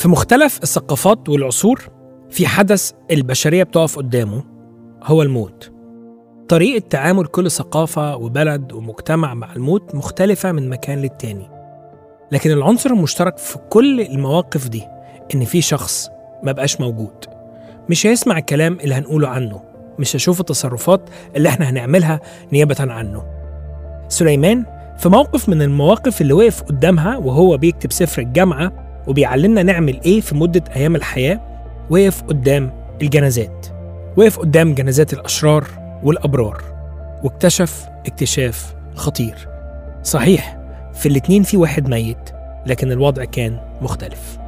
في مختلف الثقافات والعصور في حدث البشرية بتقف قدامه هو الموت طريقة تعامل كل ثقافة وبلد ومجتمع مع الموت مختلفة من مكان للتاني لكن العنصر المشترك في كل المواقف دي إن في شخص ما بقاش موجود مش هيسمع الكلام اللي هنقوله عنه مش هيشوف التصرفات اللي احنا هنعملها نيابة عنه سليمان في موقف من المواقف اللي وقف قدامها وهو بيكتب سفر الجامعة وبيعلمنا نعمل ايه في مدة أيام الحياة وقف قدام الجنازات وقف قدام جنازات الأشرار والأبرار واكتشف اكتشاف خطير صحيح في الاتنين في واحد ميت لكن الوضع كان مختلف